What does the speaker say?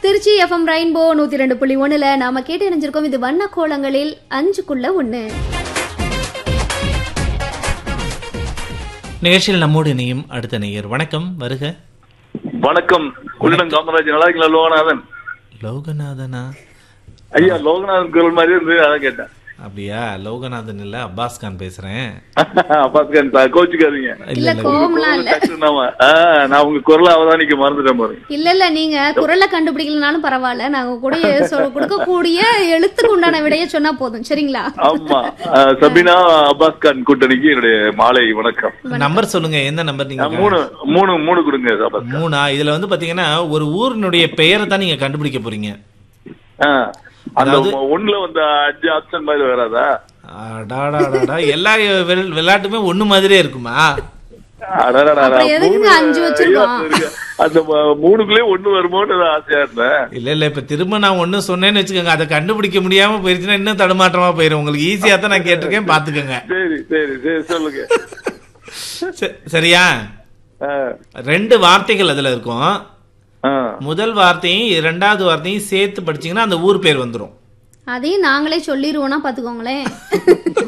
Trichy FM rainbow நூத்தி ரெண்டு புள்ளி ஒண்ணுல நாம கேட்டு இணைஞ்சிருக்கோம் இது வண்ண கோலங்களில் அஞ்சுக்குள்ள ஒண்ணு நிகழ்ச்சியில் நம்மோடு இணையும் அடுத்த நேயர் வணக்கம் வருக வணக்கம் குள்ளிடம் காமராஜ் நல்லா இருக்கீங்களா லோகநாதன் லோகநாதனா ஐயா லோகநாதன் குரல் மாதிரி இருந்து அதான் கேட்டேன் அப்படியா லோகநாதன் இல்ல அப்பாஸ் கான் பேசுறேன் அப்பாஸ்கான் கோச்சுக்காதீங்க இல்ல கோவம்லாம் இல்ல டக்குனு நாம, ஆ, நான் உங்க குரலை அவதானிக்க மறந்துட்டேன் பாருங்க இல்ல இல்ல நீங்க குரலை கண்டுபிடிக்கலனாலும் பரவாயில்ல நாங்க கூட சொ- கொடுக்கக்கூடிய எழுத்துக்கு உண்டான விடைய சொன்னா போதும் சரிங்களா ஆமா ஆ, சபினா அப்பாஸ் கான் கூட்டணிக்கு என்னுடைய மாலை வணக்கம் நம்பர் சொல்லுங்க எந்த நம்பர் ஆ, நீங்க மூணு மூணு மூணு கொடுங்க அப்பாஸ் மூணா இதுல வந்து பாத்தீங்கன்னா ஒரு ஊரினுடைய பெயரை தான் நீங்க கண்டுபிடிக்க போறீங்க ஆ, அந்த அதாவது- ஒண்ணுல வந்த அஞ்சு ஆப்ஷன் மாதிரி வராதா அடாடாடாடா. எல்லா வெள்- விளையாட்டுமே ஒண்ணு மாதிரியே இருக்குமா அடடடடா, அப்புறம் எதுக்குங்க மூணு- அஞ்சு வச்சிருக்கோம்? ஐயா, இருக்கு. அந்த ம- மூணுக்குள்ளே ஒண்ணு வருமோன்னு நான் ஆசையா இருந்தேன் இல்ல இல்ல இப்ப திரும்ப நான் ஒண்ணு சொன்னேன்னு வச்சுக்கோங்க அதை கண்டுபிடிக்க முடியாம போயிருச்சுன்னா இன்னும் தடுமாற்றமா போயிரும் உங்களுக்கு ஈஸியா தான் நான் கேட்டிருக்கேன் பாத்துக்கோங்க சரி சரி சரி சொல்லுங்க ச- சரியா ஆ, ரெண்டு வார்த்தைகள் அதுல இருக்கும் ஆ. முதல் வார்த்தையும் இரண்டாவது வார்த்தையும் சேர்த்து படிச்சீங்கன்னா அந்த ஊர் பேர் வந்துரும் அதையும் நாங்களே சொல்லிடுவோம்னா பாத்துக்கோங்களேன்